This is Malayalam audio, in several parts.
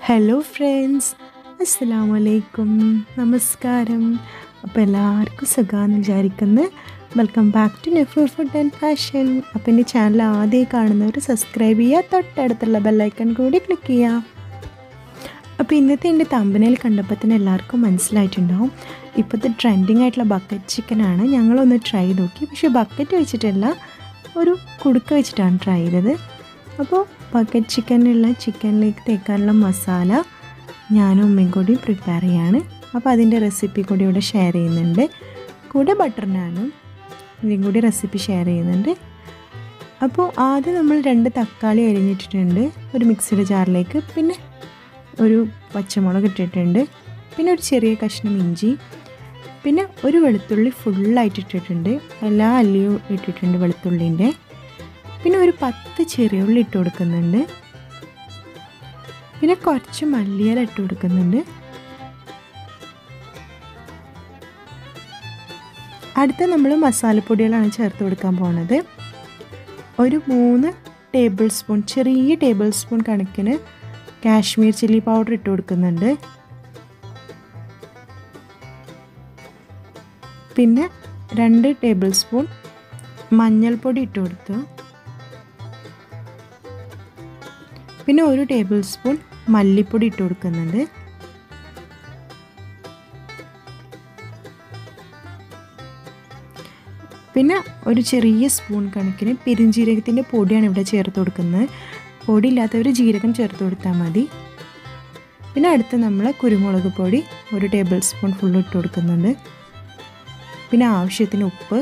ഹലോ ഫ്രണ്ട്സ് അസ്സലാമു അലൈക്കും നമസ്കാരം അപ്പോൾ എല്ലാവർക്കും സുഖമാണെന്ന് വിചാരിക്കുന്നു വെൽക്കം ബാക്ക് ടു നെഫ്രൂർ ഫുഡ് ആൻഡ് ഫാഷൻ അപ്പോൾ എൻ്റെ ചാനൽ ആദ്യമായി കാണുന്നവർ സബ്സ്ക്രൈബ് ചെയ്യുക തൊട്ടടുത്തുള്ള ബെല്ലൈക്കൺ കൂടി ക്ലിക്ക് ചെയ്യുക അപ്പോൾ ഇന്നത്തെ എൻ്റെ തമ്പനയിൽ കണ്ടപ്പോൾ തന്നെ എല്ലാവർക്കും മനസ്സിലായിട്ടുണ്ടാവും ഇപ്പോഴത്തെ ട്രെൻഡിങ് ആയിട്ടുള്ള ബക്കറ്റ് ചിക്കനാണ് ഞങ്ങളൊന്ന് ട്രൈ നോക്കി പക്ഷേ ബക്കറ്റ് വെച്ചിട്ടല്ല ഒരു കുടുക്ക വെച്ചിട്ടാണ് ട്രൈ ചെയ്തത് അപ്പോൾ ബക്കറ്റ് ചിക്കനുള്ള ചിക്കനിലേക്ക് തേക്കാനുള്ള മസാല ഞാനും ഉമ്മയും കൂടി പ്രിപ്പയർ ചെയ്യാണ് അപ്പോൾ അതിൻ്റെ റെസിപ്പി കൂടി ഇവിടെ ഷെയർ ചെയ്യുന്നുണ്ട് കൂടെ ബട്ടർ നാനും ഇതും കൂടി റെസിപ്പി ഷെയർ ചെയ്യുന്നുണ്ട് അപ്പോൾ ആദ്യം നമ്മൾ രണ്ട് തക്കാളി അരിഞ്ഞിട്ടിട്ടുണ്ട് ഒരു മിക്സിയുടെ ജാറിലേക്ക് പിന്നെ ഒരു പച്ചമുളക് ഇട്ടിട്ടുണ്ട് പിന്നെ ഒരു ചെറിയ കഷ്ണം ഇഞ്ചി പിന്നെ ഒരു വെളുത്തുള്ളി ഫുള്ളായിട്ട് ഇട്ടിട്ടുണ്ട് എല്ലാ അല്ലിയും ഇട്ടിട്ടുണ്ട് വെളുത്തുള്ളീൻ്റെ പിന്നെ ഒരു പത്ത് ചെറിയ ഉള്ളി ഇട്ട് കൊടുക്കുന്നുണ്ട് പിന്നെ കുറച്ച് മല്ലിയില ഇട്ട് കൊടുക്കുന്നുണ്ട് അടുത്ത നമ്മൾ മസാലപ്പൊടികളാണ് ചേർത്ത് കൊടുക്കാൻ പോണത് ഒരു മൂന്ന് ടേബിൾ സ്പൂൺ ചെറിയ ടേബിൾ സ്പൂൺ കണക്കിന് കാശ്മീർ ചില്ലി പൗഡർ ഇട്ട് കൊടുക്കുന്നുണ്ട് പിന്നെ രണ്ട് ടേബിൾ സ്പൂൺ മഞ്ഞൾപ്പൊടി ഇട്ട് കൊടുത്തു പിന്നെ ഒരു ടേബിൾ സ്പൂൺ മല്ലിപ്പൊടി ഇട്ട് കൊടുക്കുന്നുണ്ട് പിന്നെ ഒരു ചെറിയ സ്പൂൺ കണക്കിന് പെരുംജീരകത്തിൻ്റെ പൊടിയാണ് ഇവിടെ ചേർത്ത് കൊടുക്കുന്നത് പൊടി ഇല്ലാത്തവർ ജീരകം ചേർത്ത് കൊടുത്താൽ മതി പിന്നെ അടുത്ത് നമ്മൾ കുരുമുളക് പൊടി ഒരു ടേബിൾ സ്പൂൺ ഫുള്ള് ഇട്ട് കൊടുക്കുന്നുണ്ട് പിന്നെ ആവശ്യത്തിന് ഉപ്പ്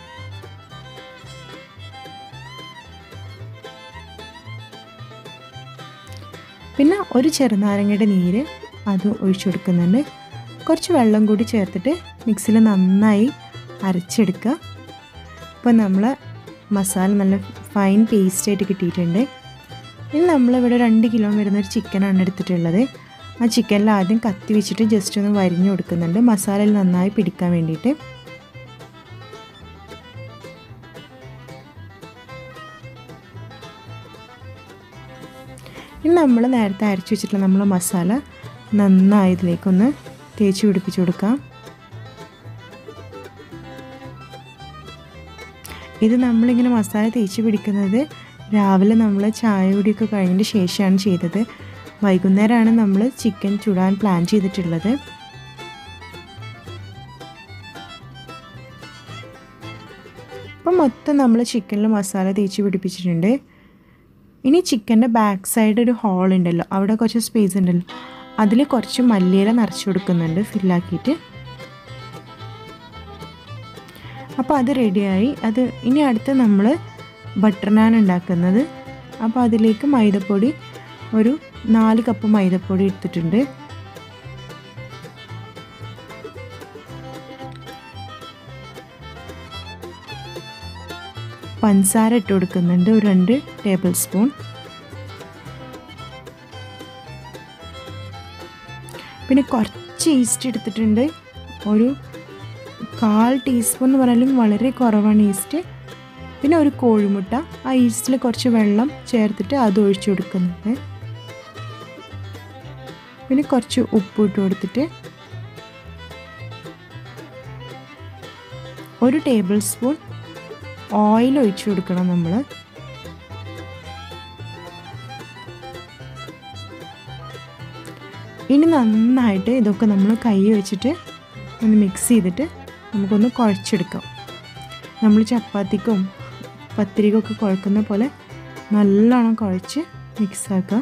പിന്നെ ഒരു ചെറുനാരങ്ങയുടെ നീര് അത് ഒഴിച്ചു കൊടുക്കുന്നുണ്ട് കുറച്ച് വെള്ളം കൂടി ചേർത്തിട്ട് മിക്സിയിൽ നന്നായി അരച്ചെടുക്കുക ഇപ്പോൾ നമ്മൾ മസാല നല്ല ഫൈൻ പേസ്റ്റായിട്ട് കിട്ടിയിട്ടുണ്ട് ഇനി നമ്മളിവിടെ രണ്ട് കിലോ വരുന്നൊരു ചിക്കനാണ് എടുത്തിട്ടുള്ളത് ആ ചിക്കനിൽ ആദ്യം കത്തി വെച്ചിട്ട് ജസ്റ്റ് ഒന്ന് വരിഞ്ഞു കൊടുക്കുന്നുണ്ട് മസാലയിൽ നന്നായി പിടിക്കാൻ വേണ്ടിയിട്ട് ഇനി നമ്മൾ നേരത്തെ അരച്ച് വെച്ചിട്ടുള്ള നമ്മൾ മസാല നന്നായി ഇതിലേക്കൊന്ന് തേച്ച് പിടിപ്പിച്ച് കൊടുക്കാം ഇത് നമ്മളിങ്ങനെ മസാല തേച്ച് പിടിക്കുന്നത് രാവിലെ നമ്മൾ ചായ കുടിയൊക്കെ കഴിഞ്ഞതിന് ശേഷമാണ് ചെയ്തത് വൈകുന്നേരമാണ് നമ്മൾ ചിക്കൻ ചുടാൻ പ്ലാൻ ചെയ്തിട്ടുള്ളത് അപ്പം മൊത്തം നമ്മൾ ചിക്കനിൽ മസാല തേച്ച് പിടിപ്പിച്ചിട്ടുണ്ട് ഇനി ചിക്കൻ്റെ ബാക്ക് സൈഡ് ഒരു ഹോൾ ഉണ്ടല്ലോ അവിടെ കുറച്ച് സ്പേസ് ഉണ്ടല്ലോ അതിൽ കുറച്ച് മല്ലിയില നിറച്ച് കൊടുക്കുന്നുണ്ട് ഫില്ലാക്കിയിട്ട് അപ്പോൾ അത് റെഡിയായി അത് ഇനി അടുത്ത് നമ്മൾ ബട്ടർ നാൻ ഉണ്ടാക്കുന്നത് അപ്പോൾ അതിലേക്ക് മൈദപ്പൊടി ഒരു നാല് കപ്പ് മൈദപ്പൊടി എടുത്തിട്ടുണ്ട് പഞ്ചസാര ഇട്ട് കൊടുക്കുന്നുണ്ട് ഒരു രണ്ട് ടേബിൾ സ്പൂൺ പിന്നെ കുറച്ച് ഈസ്റ്റ് എടുത്തിട്ടുണ്ട് ഒരു കാൽ ടീസ്പൂൺ എന്ന് പറഞ്ഞാലും വളരെ കുറവാണ് ഈസ്റ്റ് പിന്നെ ഒരു കോഴിമുട്ട ആ ഈസ്റ്റിൽ കുറച്ച് വെള്ളം ചേർത്തിട്ട് അത് ഒഴിച്ചു കൊടുക്കുന്നുണ്ട് പിന്നെ കുറച്ച് ഉപ്പ് ഇട്ട് കൊടുത്തിട്ട് ഒരു ടേബിൾ സ്പൂൺ ഓയിൽ ഒഴിച്ചു കൊടുക്കണം നമ്മൾ ഇനി നന്നായിട്ട് ഇതൊക്കെ നമ്മൾ കൈ വെച്ചിട്ട് ഒന്ന് മിക്സ് ചെയ്തിട്ട് നമുക്കൊന്ന് കുഴച്ചെടുക്കാം നമ്മൾ ചപ്പാത്തിക്കും പത്തിരിക്കൊക്കെ കുഴക്കുന്ന പോലെ നല്ലോണം കുഴച്ച് മിക്സാക്കുക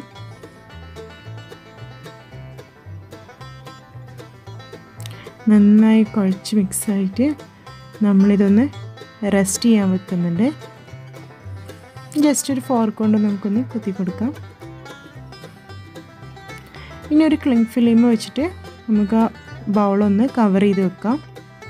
നന്നായി കുഴച്ച് മിക്സായിട്ട് നമ്മളിതൊന്ന് റെസ്റ്റ് ചെയ്യാൻ വെക്കുന്നുണ്ട് ജസ്റ്റ് ഒരു ഫോർക്ക് കൊണ്ട് നമുക്കൊന്ന് കുത്തി കൊടുക്കാം ഇനി ഒരു ക്ലിങ് ഫിലിം വെച്ചിട്ട് നമുക്ക് ആ ബൗളൊന്ന് കവർ ചെയ്ത് വെക്കാം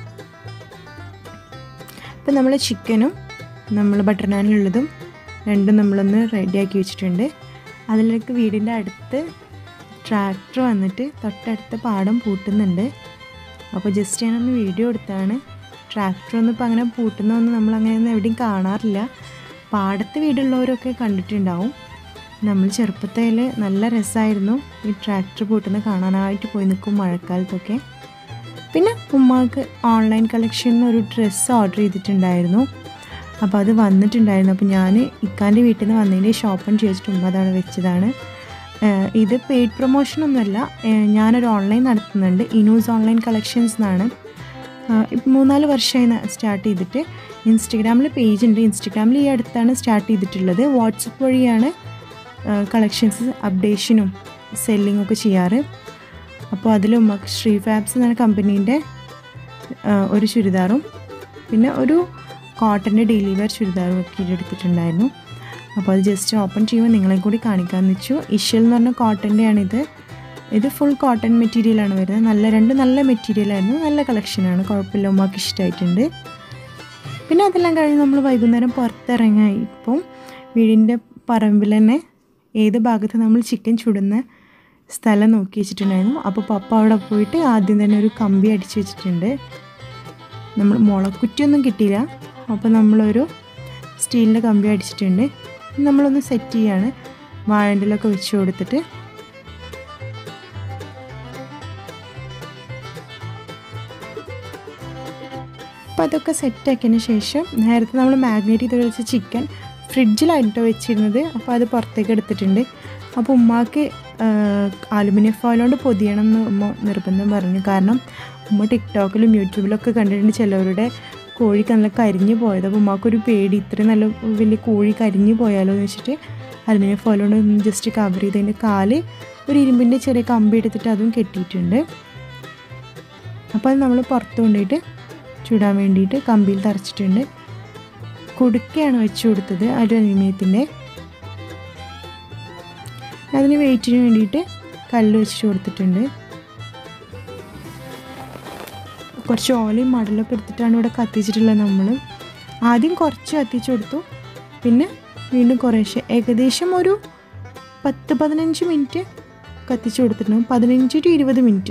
ഇപ്പം നമ്മൾ ചിക്കനും നമ്മൾ ബട്ടർ നാനിലുള്ളതും രണ്ടും നമ്മളൊന്ന് റെഡിയാക്കി വെച്ചിട്ടുണ്ട് അതിലേക്ക് വീടിൻ്റെ അടുത്ത് ട്രാക്ടർ വന്നിട്ട് തൊട്ടടുത്ത പാടം പൂട്ടുന്നുണ്ട് അപ്പോൾ ജസ്റ്റ് ഞാനൊന്ന് വീഡിയോ എടുത്താണ് ട്രാക്ടർ ഒന്നും ഇപ്പോൾ അങ്ങനെ പൂട്ടുന്നതൊന്നും നമ്മൾ അങ്ങനെയൊന്നും എവിടെയും കാണാറില്ല പാടത്ത് വീടുള്ളവരൊക്കെ കണ്ടിട്ടുണ്ടാവും നമ്മൾ ചെറുപ്പത്തിൽ നല്ല രസമായിരുന്നു ഈ ട്രാക്ടർ പൂട്ടുന്ന കാണാനായിട്ട് പോയി നിൽക്കും മഴക്കാലത്തൊക്കെ പിന്നെ ഉമ്മാക്ക് ഓൺലൈൻ കളക്ഷനിൽ ഒരു ഡ്രസ്സ് ഓർഡർ ചെയ്തിട്ടുണ്ടായിരുന്നു അപ്പോൾ അത് വന്നിട്ടുണ്ടായിരുന്നു അപ്പോൾ ഞാൻ ഇക്കാൻ്റെ വീട്ടിൽ നിന്ന് വന്നതിൻ്റെ ഷോപ്പൺ ചോദിച്ചിട്ട് ഉമ്മ അതാണ് വെച്ചതാണ് ഏഹ് ഇത് പെയ്ഡ് പ്രൊമോഷനൊന്നുമല്ല ഏഹ് ഞാനൊരു ഓൺലൈൻ നടത്തുന്നുണ്ട് ഇനൂസ് ഓൺലൈൻ കളക്ഷൻസ് എന്നാണ് ഇപ്പം മൂന്നാല് വർഷമായി സ്റ്റാർട്ട് ചെയ്തിട്ട് ഇൻസ്റ്റഗ്രാമിൽ പേജ് ഉണ്ട് ഇൻസ്റ്റഗ്രാമിൽ ഈ അടുത്താണ് സ്റ്റാർട്ട് ചെയ്തിട്ടുള്ളത് വാട്സപ്പ് വഴിയാണ് കളക്ഷൻസ് അപ്ഡേഷനും സെല്ലിങ്ങും ഒക്കെ ചെയ്യാറ് അപ്പോൾ അതിൽ ഉമ്മക്ക് ശ്രീ ഫാബ്സ് എന്ന കമ്പനീൻ്റെ ഒരു ചുരിദാറും പിന്നെ ഒരു കോട്ടൻ്റെ ഡെയിലി വെയർ ചുരിദാറും ഒക്കെ എടുത്തിട്ടുണ്ടായിരുന്നു അപ്പോൾ അത് ജസ്റ്റ് ഓപ്പൺ ചെയ്യുമ്പോൾ നിങ്ങളെ കൂടി കാണിക്കാമെന്ന് വെച്ചു ഇഷൽ എന്ന് പറഞ്ഞ കോട്ടൻ്റെയാണിത് ഇത് ഫുൾ കോട്ടൺ മെറ്റീരിയലാണ് വരുന്നത് നല്ല രണ്ട് നല്ല മെറ്റീരിയലായിരുന്നു നല്ല കളക്ഷനാണ് കുഴപ്പമില്ല ഉമ്മാക്ക് ഇഷ്ടമായിട്ടുണ്ട് പിന്നെ അതെല്ലാം കഴിഞ്ഞ് നമ്മൾ വൈകുന്നേരം പുറത്തിറങ്ങി ഇപ്പം വീടിൻ്റെ പറമ്പിൽ തന്നെ ഏത് ഭാഗത്ത് നമ്മൾ ചിക്കൻ ചുടുന്ന സ്ഥലം നോക്കി വെച്ചിട്ടുണ്ടായിരുന്നു അപ്പോൾ പപ്പ അവിടെ പോയിട്ട് ആദ്യം തന്നെ ഒരു കമ്പി അടിച്ച് വെച്ചിട്ടുണ്ട് നമ്മൾ മുളക്കുറ്റിയൊന്നും കിട്ടിയില്ല അപ്പോൾ നമ്മളൊരു സ്റ്റീലിൻ്റെ കമ്പി അടിച്ചിട്ടുണ്ട് നമ്മളൊന്ന് സെറ്റ് ചെയ്യാണ് വാഴണ്ടിലൊക്കെ വെച്ച് കൊടുത്തിട്ട് അപ്പോൾ അതൊക്കെ സെറ്റാക്കിയതിന് ശേഷം നേരത്തെ നമ്മൾ മാഗ്നേറ്റ് ചെയ്ത് വെച്ച ചിക്കൻ ഫ്രിഡ്ജിലായിട്ടോ വെച്ചിരുന്നത് അപ്പോൾ അത് പുറത്തേക്ക് എടുത്തിട്ടുണ്ട് അപ്പോൾ ഉമ്മാക്ക് അലുമിനിയം ഫോയിൽ കൊണ്ട് പൊതിയണം എന്ന് ഉമ്മ നിർബന്ധം പറഞ്ഞു കാരണം ഉമ്മ ടിക്ടോക്കിലും യൂട്യൂബിലൊക്കെ കണ്ടിട്ടുണ്ട് ചിലവരുടെ കോഴി നല്ല കരിഞ്ഞു പോയത് അപ്പോൾ ഉമ്മാക്കൊരു പേടി ഇത്രയും നല്ല വലിയ കോഴി കരിഞ്ഞു പോയാലോ എന്ന് വെച്ചിട്ട് അലുമിനിയം ഫോയിൽ കൊണ്ട് ഒന്ന് ജസ്റ്റ് കവർ ചെയ്തതിൻ്റെ കാല് ഒരു ഇരുമ്പിൻ്റെ ചെറിയ കമ്പി എടുത്തിട്ട് അതും കെട്ടിയിട്ടുണ്ട് അപ്പോൾ അത് നമ്മൾ പുറത്ത് കൊണ്ടുപോയിട്ട് ചുടാൻ വേണ്ടിയിട്ട് കമ്പിയിൽ തറച്ചിട്ടുണ്ട് കുടുക്കയാണ് വെച്ച് കൊടുത്തത് ഒരു അലുമിനിയത്തിൻ്റെ അതിന് വെയിറ്റിന് വേണ്ടിയിട്ട് കല്ല് വെച്ച് കൊടുത്തിട്ടുണ്ട് കുറച്ച് ഓലയും മടലൊക്കെ എടുത്തിട്ടാണ് ഇവിടെ കത്തിച്ചിട്ടുള്ളത് നമ്മൾ ആദ്യം കുറച്ച് കത്തിച്ചു കൊടുത്തു പിന്നെ വീണ്ടും കുറേശ്ശെ ഏകദേശം ഒരു പത്ത് പതിനഞ്ച് മിനിറ്റ് കത്തിച്ചു കൊടുത്തിട്ടുണ്ടാവും പതിനഞ്ച് ടു ഇരുപത് മിനിറ്റ്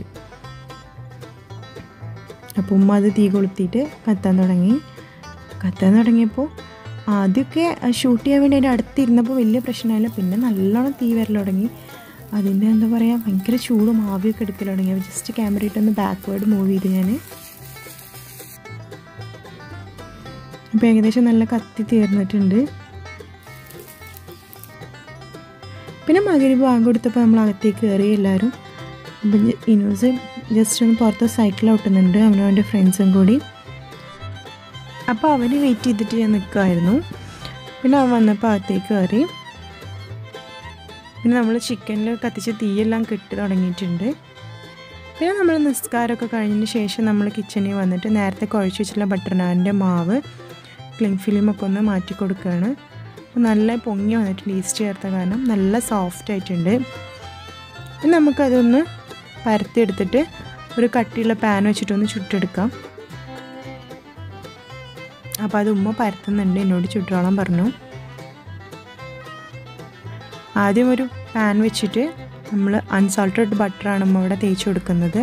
അപ്പോൾ ഉമ്മ അത് തീ കൊളുത്തിയിട്ട് കത്താൻ തുടങ്ങി കത്താൻ തുടങ്ങിയപ്പോൾ ആദ്യമൊക്കെ ഷൂട്ട് ചെയ്യാൻ വേണ്ടി അതിൻ്റെ അടുത്തിരുന്നപ്പോൾ വലിയ പ്രശ്നമില്ല പിന്നെ നല്ലോണം തീ വരൽ തുടങ്ങി അതിൻ്റെ എന്താ പറയുക ഭയങ്കര ചൂടും ആവിയൊക്കെ എടുക്കൽ തുടങ്ങി അപ്പോൾ ജസ്റ്റ് ക്യാമറ ഇട്ടൊന്ന് ബാക്ക്വേർഡ് മൂവ് ചെയ്ത് ഞാൻ ഇപ്പോൾ ഏകദേശം നല്ല കത്തി തീർന്നിട്ടുണ്ട് പിന്നെ മകരി ബാങ്ക് കൊടുത്തപ്പോൾ നമ്മൾ അകത്തേക്ക് കയറി എല്ലാവരും അപ്പം ഇനൂസ് ജസ്റ്റ് ഒന്ന് പുറത്ത് സൈക്കിൾ ഓട്ടുന്നുണ്ട് അവനും അവൻ്റെ ഫ്രണ്ട്സും കൂടി അപ്പോൾ അവന് വെയിറ്റ് ചെയ്തിട്ട് ഞാൻ നിൽക്കുമായിരുന്നു പിന്നെ അവൻ വന്നപ്പോൾ അകത്തേക്ക് കയറി പിന്നെ നമ്മൾ ചിക്കനിൽ കത്തിച്ച് തീയെല്ലാം കെട്ടി തുടങ്ങിയിട്ടുണ്ട് പിന്നെ നമ്മൾ നിസ്കാരമൊക്കെ കഴിഞ്ഞതിന് ശേഷം നമ്മൾ കിച്ചണിൽ വന്നിട്ട് നേരത്തെ കുഴച്ച് വെച്ചിട്ടുള്ള ബട്ടർ നാനിൻ്റെ മാവ് ക്ലിങ് ഫിലിമൊക്കെ ഒന്ന് മാറ്റി കൊടുക്കുകയാണ് അപ്പോൾ നല്ല പൊങ്ങി വന്നിട്ടുണ്ട് ഈസ്റ്റ് ചേർത്ത കാരണം നല്ല സോഫ്റ്റ് ആയിട്ടുണ്ട് ഇനി നമുക്കതൊന്ന് പരത്തിയെടുത്തിട്ട് ഒരു കട്ടിയുള്ള പാൻ വെച്ചിട്ടൊന്ന് ചുട്ടെടുക്കാം അപ്പോൾ അത് ഉമ്മ പരത്തുന്നുണ്ട് എന്നോട് ചുട്ടോളം പറഞ്ഞു ആദ്യം ഒരു പാൻ വെച്ചിട്ട് നമ്മൾ അൺസാൾട്ടഡ് ബട്ടറാണ് ഉമ്മ ഇവിടെ തേച്ച് കൊടുക്കുന്നത്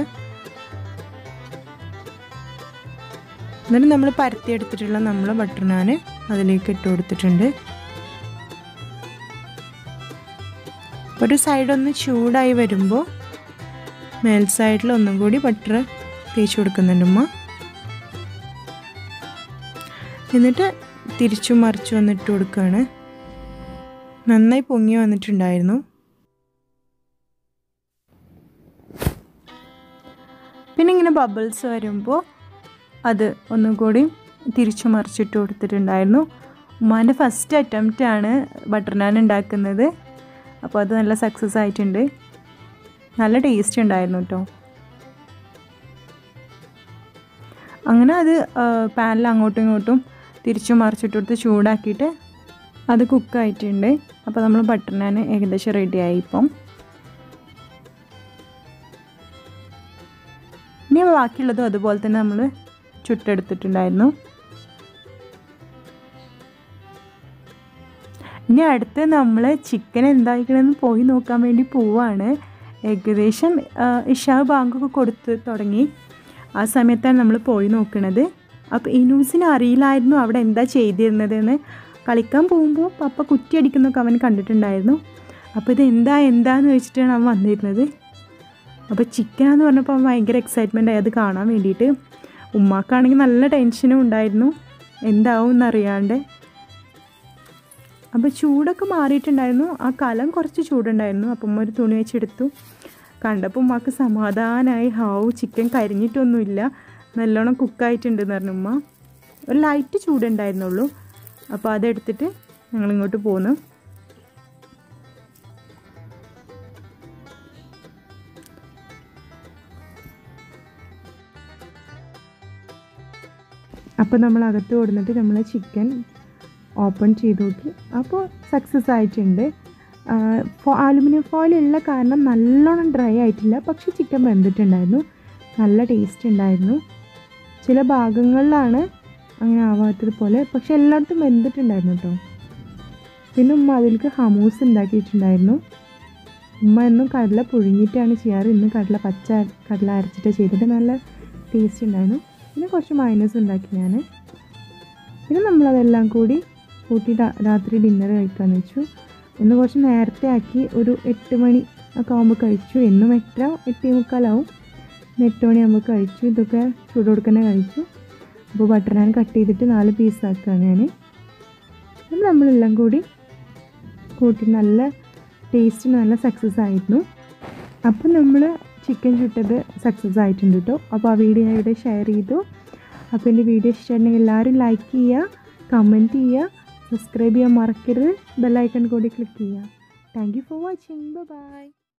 എന്നിട്ട് നമ്മൾ പരത്തിയെടുത്തിട്ടുള്ള നമ്മൾ ബട്ടർ നാൻ അതിലേക്ക് ഇട്ട് കൊടുത്തിട്ടുണ്ട് ഒരു സൈഡൊന്ന് ചൂടായി വരുമ്പോൾ മേൽ സൈഡിൽ ഒന്നും കൂടി ബട്ടർ തേച്ച് കൊടുക്കുന്നുണ്ട് ഉമ്മ എന്നിട്ട് തിരിച്ചു മറിച്ചു വന്നിട്ട് കൊടുക്കുകയാണ് നന്നായി പൊങ്ങി വന്നിട്ടുണ്ടായിരുന്നു പിന്നെ ഇങ്ങനെ ബബിൾസ് വരുമ്പോൾ അത് ഒന്നും കൂടി തിരിച്ചു മറിച്ചിട്ട് കൊടുത്തിട്ടുണ്ടായിരുന്നു ഉമ്മാൻ്റെ ഫസ്റ്റ് അറ്റംപ്റ്റ് ആണ് ബട്ടർ നാൻ ഉണ്ടാക്കുന്നത് അപ്പോൾ അത് നല്ല സക്സസ് ആയിട്ടുണ്ട് നല്ല ടേസ്റ്റ് ഉണ്ടായിരുന്നു കേട്ടോ അങ്ങനെ അത് പാനിൽ അങ്ങോട്ടും ഇങ്ങോട്ടും തിരിച്ചു മറിച്ചിട്ട് കൊടുത്ത് ചൂടാക്കിയിട്ട് അത് കുക്കായിട്ടുണ്ട് അപ്പോൾ നമ്മൾ ബട്ടർ നാൻ ഏകദേശം റെഡിയായി ഇപ്പം ഇനി ബാക്കിയുള്ളതും അതുപോലെ തന്നെ നമ്മൾ ചുട്ടെടുത്തിട്ടുണ്ടായിരുന്നു ഇനി അടുത്ത് നമ്മൾ ചിക്കൻ എന്തായിക്കണമെന്ന് പോയി നോക്കാൻ വേണ്ടി പോവാണ് ഏകദേശം ഇഷാ ബാങ്കൊക്കെ കൊടുത്ത് തുടങ്ങി ആ സമയത്താണ് നമ്മൾ പോയി നോക്കുന്നത് അപ്പോൾ ഇനൂസിന് അറിയില്ലായിരുന്നു അവിടെ എന്താ ചെയ്തിരുന്നതെന്ന് കളിക്കാൻ പോകുമ്പോൾ പപ്പ കുറ്റി അടിക്കുന്നൊക്കെ അവൻ കണ്ടിട്ടുണ്ടായിരുന്നു അപ്പോൾ ഇത് എന്താ എന്താന്ന് ചോദിച്ചിട്ടാണ് അവൻ വന്നിരുന്നത് അപ്പോൾ ചിക്കനാന്ന് പറഞ്ഞപ്പോൾ അവൻ ഭയങ്കര എക്സൈറ്റ്മെൻ്റ് ആയി അത് കാണാൻ വേണ്ടിയിട്ട് ഉമ്മാക്കാണെങ്കിൽ നല്ല ടെൻഷനും ഉണ്ടായിരുന്നു എന്താവും എന്നറിയാണ്ട് അപ്പോൾ ചൂടൊക്കെ മാറിയിട്ടുണ്ടായിരുന്നു ആ കലം കുറച്ച് ചൂടുണ്ടായിരുന്നു അപ്പം ഉമ്മ ഒരു തുണി വെച്ചെടുത്തു കണ്ടപ്പോൾ ഉമ്മാക്ക് സമാധാനമായി ഹാവ് ചിക്കൻ കരിഞ്ഞിട്ടൊന്നുമില്ല നല്ലോണം കുക്കായിട്ടുണ്ടെന്ന് പറഞ്ഞു ഉമ്മ ഒരു ലൈറ്റ് ചൂടുണ്ടായിരുന്നുള്ളൂ അപ്പോൾ അതെടുത്തിട്ട് ഞങ്ങളിങ്ങോട്ട് പോന്നു അപ്പോൾ നമ്മൾ അകത്ത് കൊടുത്തിട്ട് നമ്മൾ ചിക്കൻ ഓപ്പൺ ചെയ്ത് നോക്കി അപ്പോൾ സക്സസ് ആയിട്ടുണ്ട് അലുമിനിയം ഫോയിൽ ഉള്ള കാരണം നല്ലോണം ഡ്രൈ ആയിട്ടില്ല പക്ഷേ ചിക്കൻ വെന്തിട്ടുണ്ടായിരുന്നു നല്ല ടേസ്റ്റ് ഉണ്ടായിരുന്നു ചില ഭാഗങ്ങളിലാണ് അങ്ങനെ ആവാത്തത് പോലെ പക്ഷെ എല്ലായിടത്തും വെന്തിട്ടുണ്ടായിരുന്നു കേട്ടോ പിന്നെ ഉമ്മ അതിലേക്ക് ഹമൂസ് ഉണ്ടാക്കിയിട്ടുണ്ടായിരുന്നു ഉമ്മ എന്നും കടല പുഴുങ്ങിയിട്ടാണ് ചെയ്യാറ് ഇന്ന് കടല പച്ച കടല അരച്ചിട്ട് ചെയ്തിട്ട് നല്ല ടേസ്റ്റ് ഉണ്ടായിരുന്നു പിന്നെ കുറച്ച് മൈനസ് ഉണ്ടാക്കി ഞാൻ പിന്നെ നമ്മളതെല്ലാം കൂടി കൂട്ടി രാത്രി ഡിന്നർ കഴിക്കാമെന്ന് വെച്ചു ഇന്ന് കുറച്ച് നേരത്തെ ആക്കി ഒരു എട്ട് മണി ഒക്കെ ആകുമ്പോൾ കഴിച്ചു എന്നും എട്ടര എട്ടേ മുക്കാലാവും എട്ട് മണിയാകുമ്പോൾ കഴിച്ചു ഇതൊക്കെ ചൂട് കൊടുക്കന്നെ കഴിച്ചു അപ്പോൾ ബട്ടർ നാൻ കട്ട് ചെയ്തിട്ട് നാല് പീസാക്കുകയാണ് ഞാൻ അപ്പം നമ്മളെല്ലാം കൂടി കൂട്ടി നല്ല ടേസ്റ്റ് നല്ല സക്സസ് ആയിരുന്നു അപ്പം നമ്മൾ ചിക്കൻ ചുട്ടത് സക്സസ് ആയിട്ടുണ്ട് കേട്ടോ അപ്പോൾ ആ വീഡിയോ ഞാൻ ഇവിടെ ഷെയർ ചെയ്തു അപ്പോൾ എൻ്റെ വീഡിയോ ഇഷ്ടമായിട്ടുണ്ടെങ്കിൽ എല്ലാവരും ലൈക്ക് ചെയ്യുക കമൻറ്റ് ചെയ്യുക സബ്സ്ക്രൈബ് ചെയ്യാൻ മറക്കരുത് ബെല്ലൈക്കൺ കൂടി ക്ലിക്ക് ചെയ്യുക thank you for watching by